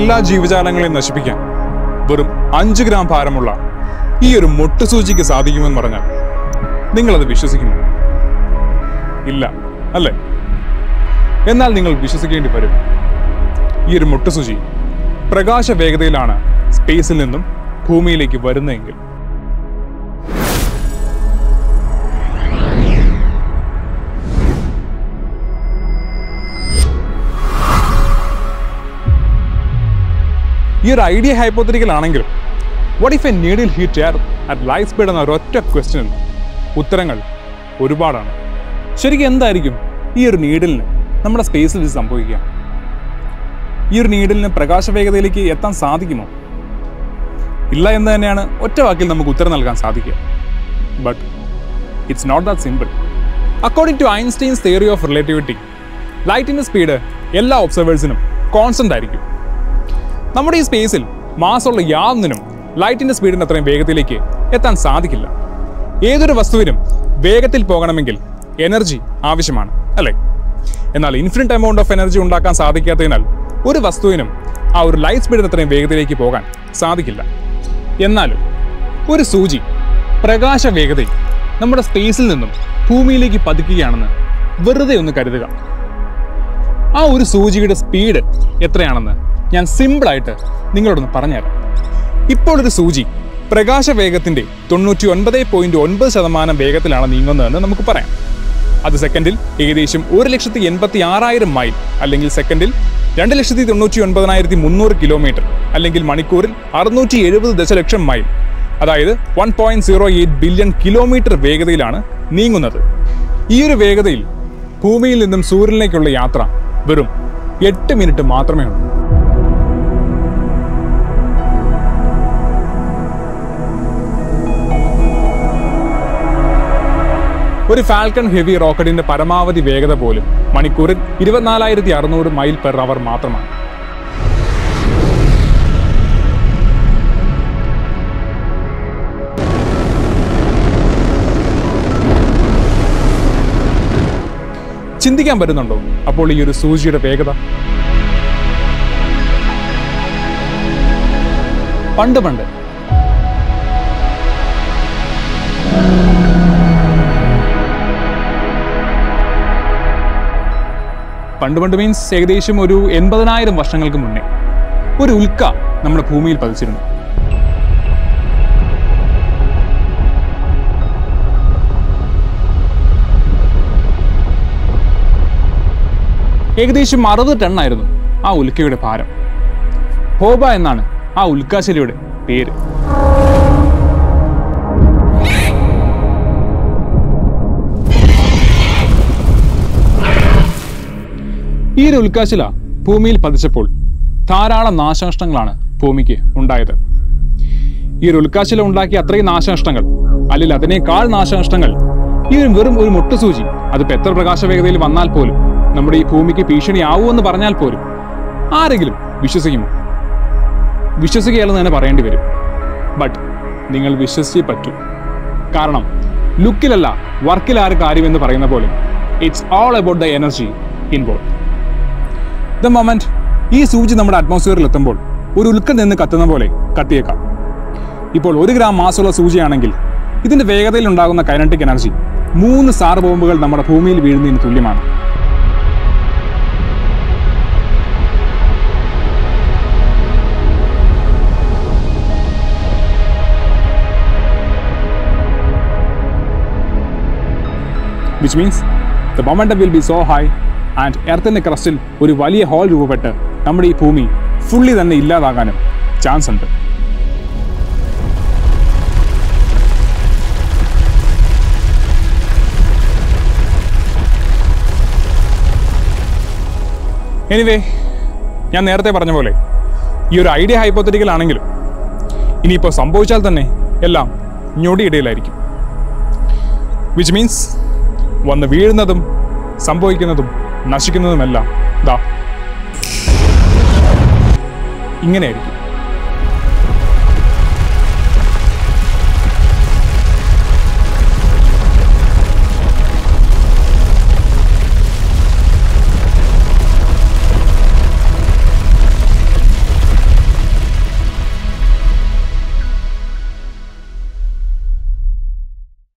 എല്ലാ ജീവജാലങ്ങളെയും നശിപ്പിക്കാൻ വെറും അഞ്ച് ഗ്രാം ഭാരമുള്ള ഈ ഒരു മൊട്ടുസൂചിക്ക് സാധിക്കുമെന്ന് പറഞ്ഞാൽ നിങ്ങളത് വിശ്വസിക്കുമോ ഇല്ല അല്ലേ എന്നാൽ നിങ്ങൾ വിശ്വസിക്കേണ്ടി വരും ഈ ഒരു മുട്ടുസൂചി പ്രകാശ വേഗതയിലാണ് സ്പേസിൽ നിന്നും ഭൂമിയിലേക്ക് വരുന്നതെങ്കിൽ ഈ ഒരു ഐഡിയ ഹൈപ്പോത്തറ്റിക്കൽ ആണെങ്കിലും what if a needle hit earth at light speed എന്ന ഒരൊറ്റ ക്വസ്റ്റ്യനിൽ ഉത്തരങ്ങൾ ഒരുപാടാണ് ശരിക്കും എന്തായിരിക്കും ഈ ഒരു നീഡിലിന് നമ്മുടെ സ്പേസിൽ ഇത് സംഭവിക്കുക ഈ ഒരു നീഡിലിന് പ്രകാശ വേഗതയിലേക്ക് എത്താൻ സാധിക്കുമോ ഇല്ല എന്ന് തന്നെയാണ് ഒറ്റ വാക്കിൽ നമുക്ക് ഉത്തരം നൽകാൻ സാധിക്കുക but it's not that simple according to Einstein's theory of relativity ലൈറ്റിൻ്റെ സ്പീഡ് എല്ലാ ഒബ്സർവേഴ്സിനും കോൺസ്റ്റന്റ് ആയിരിക്കും നമ്മുടെ ഈ സ്പേസിൽ മാസമുള്ള യാതൊന്നിനും ലൈറ്റിന്റെ സ്പീഡിന് അത്രയും വേഗത്തിലേക്ക് എത്താൻ സാധിക്കില്ല ഏതൊരു വസ്തുവിനും വേഗത്തിൽ പോകണമെങ്കിൽ എനർജി ആവശ്യമാണ് അല്ലേ എന്നാൽ ഇൻഫിനിറ്റ് എമൗണ്ട് ഓഫ് എനർജി ഉണ്ടാക്കാൻ സാധിക്കാത്തതിനാൽ ഒരു വസ്തുവിനും ആ ഒരു ലൈറ്റ് സ്പീഡിന് അത്രയും വേഗതയിലേക്ക് പോകാൻ സാധിക്കില്ല എന്നാലും ഒരു സൂചി പ്രകാശ വേഗതയിൽ നമ്മുടെ സ്പേസിൽ നിന്നും ഭൂമിയിലേക്ക് പതിക്കുകയാണെന്ന് വെറുതെ ഒന്ന് കരുതുക ആ ഒരു സൂചിയുടെ സ്പീഡ് എത്രയാണെന്ന് ഞാൻ സിമ്പിളായിട്ട് നിങ്ങളോടൊന്ന് പറഞ്ഞുതരാം ഇപ്പോൾ ഒരു സൂചി പ്രകാശ വേഗത്തിന്റെ തൊണ്ണൂറ്റി ഒൻപത് പോയിന്റ് ഒൻപത് ശതമാനം വേഗത്തിലാണ് നീങ്ങുന്നതെന്ന് നമുക്ക് പറയാം അത് സെക്കൻഡിൽ ഏകദേശം ഒരു ലക്ഷത്തി എൺപത്തി ആറായിരം മൈൽ അല്ലെങ്കിൽ സെക്കൻഡിൽ രണ്ട് ലക്ഷത്തി തൊണ്ണൂറ്റി ഒൻപതിനായിരത്തി മുന്നൂറ് കിലോമീറ്റർ അല്ലെങ്കിൽ മണിക്കൂറിൽ അറുന്നൂറ്റി എഴുപത് ദശലക്ഷം മൈൽ അതായത് one point zero eight billion kilometre വേഗതയിലാണ് നീങ്ങുന്നത് ഈ ഒരു വേഗതയിൽ ഭൂമിയിൽ നിന്നും സൂര്യനിലേക്കുള്ള യാത്ര വെറും എട്ട് മിനിറ്റ് മാത്രമേ ഉള്ളൂ ഒരു ഫാൽക്കൺ ഹെവി റോക്കറ്റിന്റെ പരമാവധി വേഗത പോലും മണിക്കൂറിൽ ഇരുപത്തിനാലായിരത്തി അറുന്നൂറ് മൈൽ പെർ അവർ മാത്രമാണ് ചിന്തിക്കാൻ പറ്റുന്നുണ്ടോ അപ്പോൾ ഈ ഒരു സൂചിയുടെ വേഗത പണ്ട് പണ്ട് പണ്ട് പണ്ട് മീൻസ് ഏകദേശം ഒരു എൺപതിനായിരം വർഷങ്ങൾക്ക് മുന്നേ ഒരു ഉൽക്ക നമ്മുടെ ഭൂമിയിൽ പതിച്ചിരുന്നു ഏകദേശം അറുപത് ടണ്ണായിരുന്നു ആ ഉൽക്കയുടെ ഭാരം ഹോബ എന്നാണ് ആ ഉൽക്കാശലിയുടെ പേര് ഈ ഒരു ഉൽക്കാശില ഭൂമിയിൽ പതിച്ചപ്പോൾ ധാരാളം നാശനഷ്ടങ്ങളാണ് ഭൂമിക്ക് ഉണ്ടായത് ഈ ഒരു ഉൽക്കാശില ഉണ്ടാക്കിയ അത്രയും നാശനഷ്ടങ്ങൾ അല്ലെങ്കിൽ അതിനേക്കാൾ നാശനഷ്ടങ്ങൾ ഈ ഒരു വെറും ഒരു മുട്ടുസൂചി അതിപ്പോൾ എത്ര പ്രകാശ വേഗതയിൽ വന്നാൽ പോലും നമ്മുടെ ഈ ഭൂമിക്ക് ഭീഷണിയാവുമെന്ന് പറഞ്ഞാൽ പോലും ആരെങ്കിലും വിശ്വസിക്കുമോ വിശ്വസിക്കുകയല്ലെന്ന് തന്നെ പറയേണ്ടി വരും ബട്ട് നിങ്ങൾ വിശ്വസിച്ചേ പറ്റൂ കാരണം ലുക്കിലല്ല വർക്കിലാര് കാര്യമെന്ന് പറയുന്ന പോലെ it's all about the energy involve the moment ഈ സൂചി നമ്മുടെ അറ്റ്മോസ്ഫിയറിൽ എത്തുമ്പോൾ ഒരു ഉൽക്ക നിന്ന് കത്തുന്ന പോലെ കത്തിയേക്കാം ഇപ്പോൾ ഒരു ഗ്രാം മാസമുള്ള സൂചിയാണെങ്കിൽ ഇതിന്റെ വേഗതയിൽ ഉണ്ടാകുന്ന കൈനറ്റിക് എനർജി മൂന്ന് സാർ ബോംബുകൾ നമ്മുടെ ഭൂമിയിൽ വീഴുന്നതിന് തുല്യമാണ് which means the momentum will be so high and എർത്തിൻ്റെ ക്രസ്റ്റിൽ ഒരു വലിയ ഹോൾ രൂപപ്പെട്ട് നമ്മുടെ ഈ ഭൂമി ഫുള്ളി തന്നെ ഇല്ലാതാകാനും ചാൻസ് ഉണ്ട് എനിവേ ഞാൻ നേരത്തെ പറഞ്ഞ പോലെ ഈ ഒരു ഐഡിയ ഹൈപ്പോത്തറ്റിക്കൽ ആണെങ്കിലും ഇനിയിപ്പോൾ സംഭവിച്ചാൽ തന്നെ എല്ലാം ഞൊടിയിടയിലായിരിക്കും വിച്ച് മീൻസ് വന്ന് വീഴുന്നതും സംഭവിക്കുന്നതും നശിക്കുന്നതുമെല്ലാം ദാ ഇങ്ങനെയായിരിക്കും